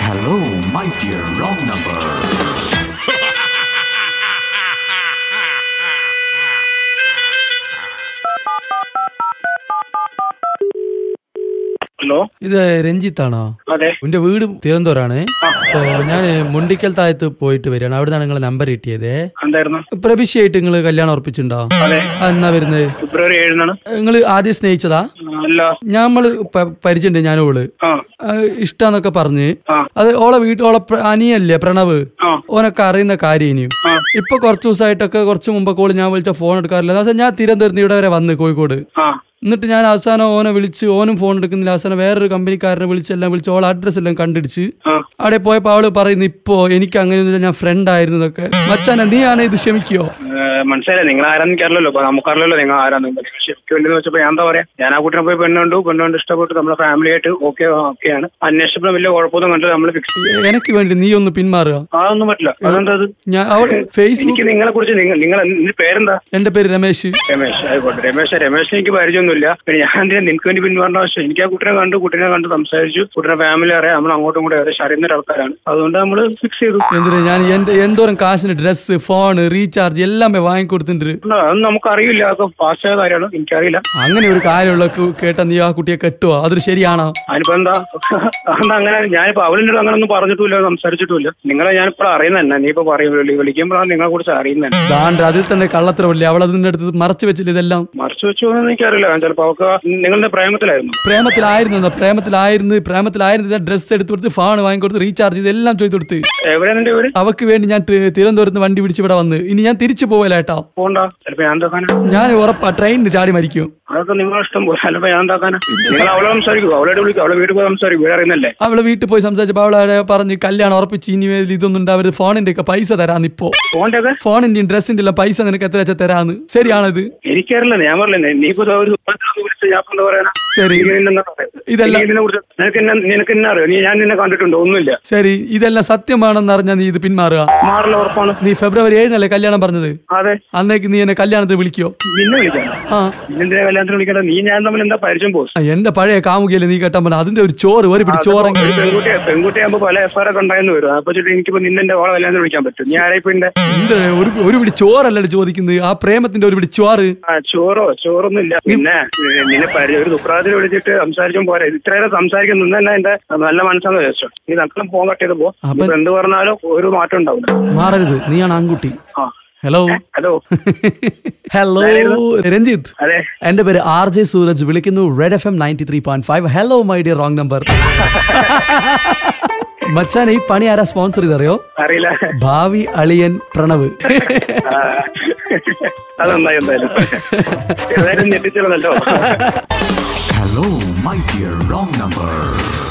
Hello, my dear wrong number. Hello ഇത് രഞ്ജിത്താണോ അതെ എന്റെ വീട് തിരുവനന്തപുരമാണ് അപ്പോ ഞാൻ മുണ്ടിക്കൽ താഴത്ത് പോയിട്ട് വരികയാണ് അവിടെ നിന്നാണ് നിങ്ങളെ നമ്പർ കിട്ടിയത് എന്തായിരുന്നു പ്രഭിഷയായിട്ട് നിങ്ങൾ കല്യാണം ഉറപ്പിച്ചിട്ടുണ്ടോ അതെ ആ, എന്നാ വരുന്നത് ഫെബ്രുവരി ഏഴിനാണ് നിങ്ങൾ ആദ്യം സ്നേഹിച്ചതാ അല്ല ഞമ്മള് പ- പരിചയമുണ്ട് ഞാനും ഓള് ആ ആ, ഇഷ്ടാന്നൊക്കെ പറഞ്ഞ് ആ. അത് ഓളെ വീട്ടിൽ ഓളെ പ്ര- അനിയല്ലേ പ്രണവ് ആ ഓനൊക്കെ അറിയുന്ന കാര്യം ഇനിയും ആ. ഇപ്പൊ കുറച്ച് ദിവസമായിട്ടൊക്കെ കുറച്ച് മുമ്പ് കോള് ഞാൻ വിളിച്ച ഫോൺ എടുക്കാറില്ല എന്ന് വെച്ചാൽ ഞാൻ തിരുവനന്തപുരത്ത് ഇവിടെ വരെ വന്ന് കോഴിക്കോട് ആ എന്നിട്ട് ഞാൻ അവസാനം ഓനെ വിളിച്ച് ഓനും ഫോൺ എടുക്കുന്നില്ല അവസാനം വേറൊരു കമ്പനിക്കാരനെ വിളിച്ച് എല്ലാം വിളിച്ച് ഓളെ അഡ്രസ് എല്ലാം കണ്ടിടിച്ച് ആ അവിടെ പോയപ്പോ അവള് പറയുന്നു ഇപ്പോ എനിക്ക് അങ്ങനെയൊന്നുമില്ല ഞാൻ ഫ്രണ്ട് ആയിരുന്നു എന്നൊക്കെ മച്ചാനെ നീ ആണ് ഇത് ക്ഷമിക്കോ ഏ, മനസ്സിലായി നിങ്ങൾ ആരാന്ന് എനിക്കറിയില്ലല്ലോ അപ്പൊ നമുക്കറിയില്ലല്ലോ നിങ്ങൾ ആരാന്ന് നിങ്ങൾ ഷിഫ്റ്റ് വേണ്ടി വെച്ചപ്പോ ഞാൻ എന്താ പറയാ ഞാൻ ആ കുട്ടിനെ പോയി പെണ്ണുണ്ടു പെണ്ണുകൊണ്ട് ഇഷ്ടപ്പെട്ടു നമ്മുടെ ഫാമിലി ആയിട്ട് ഓക്കെ ഓക്കെയാണ് അന്വേഷിച്ചപ്പോൾ വലിയ കുഴപ്പമൊന്നും കണ്ടു നമ്മൾ ഫിക്സ് ചെയ്തു എനിക്ക് വേണ്ടി നീ ഒന്ന് പിന്മാറുക അതൊന്നും പറ്റില്ല അതെന്താ അത് ഞാൻ അവൾ ഫേസ്ബുക്ക് എനിക്ക് നിങ്ങളെ കുറിച്ച് നിങ്ങൾ നിങ്ങൾ നിന്റെ പേരെന്താ എന്റെ പേര് രമേശ് രമേശ് ആയിക്കോട്ടെ രമേശ് രമേശിന് എനിക്ക് പരിചയമൊന്നുമില്ല പിന്നെ ഞാൻ എന്തിനാ നിനക്ക് വേണ്ടി പിന്മാറേണ്ട ആവശ്യം എനിക്ക് ആ കുട്ടിനെ കണ്ടു കുട്ടിനെ കണ്ട് സംസാരിച്ചു കുട്ടിയുടെ ഫാമിലി അറിയാം നമ്മൾ അങ്ങോട്ടും കൂടെ ഏകദേശം അറിയുന്ന ഒരു ആൾക്കാരാണ് അതുകൊണ്ട് നമ്മൾ ഫിക്സ് ചെയ്തു എന്തിനാ ഞാൻ എന്റെ എന്തോരം കാശിന് ഡ്രസ്സ് ഫോണ് റീചാർജ് എല്ലാം വാങ്ങിക്കൊടുത്തിട്ടുണ്ട് അതൊന്നും നമുക്ക് അറിയില്ല അതൊക്കെ ഫാസ്റ്റ് ആയ കാര്യമാണ് എനിക്കറിയില്ല അങ്ങനെ ഒരു കാര്യമുള്ള കു- കേട്ട നീ ആ കുട്ടിയെ കെട്ടുവോ അതൊരു ശരിയാണോ അതിനിപ്പോ എന്താ അതെന്താ അങ്ങനെ ഞാനിപ്പോ അവളിന്റെ അങ്ങനെ ഒന്നും പറഞ്ഞിട്ടില്ല സംസാരിച്ചിട്ടില്ല നിങ്ങളെ ഞാനിപ്പോ അറിയുന്ന തന്നെ നീ ഇപ്പൊ പറയും വിളിക്കുമ്പോഴാണ് നിങ്ങളെ കുറിച്ച് അറിയുന്നത് ദാണ്ട് അതിൽ തന്നെ കള്ളത്തരമില്ലേ അവൾ അതിന്റെ അടുത്ത് മറച്ചു വെച്ചില്ല ഇതെല്ലാം മറിച്ച് വെച്ചു എന്ന് എനിക്കറിയില്ല ചിലപ്പോ അവർക്ക് നിങ്ങളുടെ പ്രേമത്തിലായിരുന്നു പ്രേമത്തിലായിരുന്നു എന്നാ, പ്രേമത്തിലായിരുന്നു പ്രേമത്തിലായിരുന്നു ഡ്രസ്സ് എടുത്തു കൊടുത്ത് ഫോൺ വാങ്ങിക്കൊടുത്ത് റീചാർജ് ചെയ്ത് എല്ലാം ചെയ്തു കൊടുത്ത് എവിടെയാണ് നിന്റെ പേര് അവക്ക് വേണ്ടി ഞാൻ തി- തിരുവനന്തപുരത്ത് വണ്ടി പിടിച്ച് ഇവിടെ വന്ന് ഇനി ഞാൻ തിരിച്ചു പോവല്ലേട്ടോ പോണ്ട ചിലപ്പോ ഞാൻ എന്താക്കാനാ ഞാൻ ഉറപ്പാ ട്രെയിനിന് ചാടി മരിക്കും അതൊക്കെ നിങ്ങളെ ഇഷ്ടം പോലെ ചിലപ്പോ ഞാൻ എന്താക്കാനാ നിങ്ങൾ അവളെ സംസാരിക്കും അവളോട് വിളിക്കും അവളെ വീട്ടിൽ പോയി സംസാരിക്കും വീട് അറിയുന്നല്ലേ അവള് വീട്ടിൽ പോയി സംസാരിച്ചപ്പോ അവളെ പറഞ്ഞ് കല്യാണം ഉറപ്പിച്ച് ഇനി മേലിൽ ഇതൊന്നും ഉണ്ടാവരുത് ഫോണിന്റെ ഒക്കെ പൈസ തരാന്ന് ഇപ്പോ ഫോണിന്റെ ഒക്കെ ഫോണിന്റെയും ഡ്രസ്സിന്റെ എല്ലാം പൈസ നിനക്ക് എത്ര വെച്ചാൽ തരാന്ന് ശരിയാണത് എനിക്കറിയില്ല ഞാൻ പറഞ്ഞില്ലേ നീ ഇപ്പൊ ഒരു സുഹൃത്തിനെ വിളിച്ച് ഞാൻ ഇപ്പൊ എന്താ പറയാനാ ശരി നീ നിന്നെ പറയാ. ഇതല്ല- നീ ഇതിനെ കുറിച്ച് നിനക്ക് എന്നെ നിനക്ക് എന്നെ അറിയോ നീ ഞാൻ നിന്നെ കണ്ടിട്ടുണ്ടോ ഒന്നുമില്ല ശരി ഇതെല്ലാം സത്യമാണെന്ന് അറിഞ്ഞാൽ നീ ഇത് പിന്മാറുക മാറില്ല ഉറപ്പാണ് നീ ഫെബ്രുവരി ഏഴിനല്ലേ കല്യാണം പറഞ്ഞത് അതെ അന്നേക്ക് നീ എന്നെ കല്യാണത്തിന് വിളിക്കോ നിന്നെ വിളിക്കാം ആ നിന്നെ കല്യാണത്തിന് വിളിക്കണ്ട നീ ഞാൻ തമ്മിൽ എന്താ പരിചയം പോസ് ആ, എന്റെ പഴയ കാമുകിയല്ലേ നീ കേട്ടാ പറഞ്ഞ അതിന്റെ ഒരു ചോറ് ഒരു പിടി ചോറെങ്കിൽ ഒരു പെൺകുട്ടിയെ പെൺകുട്ടിയാകുമ്പോ പല എഫ് ആർ ഒക്കെ ഉണ്ടായെന്ന് വരും അപ്പൊ ചുറ്റും എനിക്കിപ്പോ നിന്നെ ഓളെ കല്യാണത്തിന് വിളിക്കാൻ പറ്റും നീ ആരായിപ്പോ എന്റെ എന്ത് ഒരു ഒരു പിടി ചോറല്ലേ ചോദിക്കുന്നത് ആ പ്രേമത്തിന്റെ ഒരു പിടി ചോറ് ആ ചോറോ ചോറൊന്നും ഇല്ല പിന്നെ ഏ, നിന്നെ പരിചയം ഒരു സുപ്രാതിൽ വിളിച്ചിട്ട് സംസാരിച്ചും പോരാ ഇത്രയേറെ സംസാരിക്കാൻ നിന്ന് തന്നെ എന്റെ നല്ല മനസ്സാന്ന് വിചാരിച്ചു നീ നക്കലും പോകാൻ കട്ടിയത് പോ അപ്പൊ- ഇപ്പൊ എന്ത് പറഞ്ഞാലും ഒരു മാറ്റം ഉണ്ടാവില്ല മാറരുത് നീയാണ് ആൺകുട്ടി ആ ഹലോ ഹലോ ഹലോ രഞ്ജിത്ത് അതെ എന്റെ പേര് ആർ ജെ സൂരജ് വിളിക്കുന്നു Red F M ninety three point five hello my dear wrong number മച്ചാൻ ഈ പണി ആരാ സ്പോൺസർ ചെയ്തറിയോ അറിയില്ല ഭാവി അളിയൻ പ്രണവ് ആ, അതെന്തായി എന്തായാലും ഏതായാലും ഞെട്ടിച്ചിരുന്നല്ലോ Hello, my dear wrong number.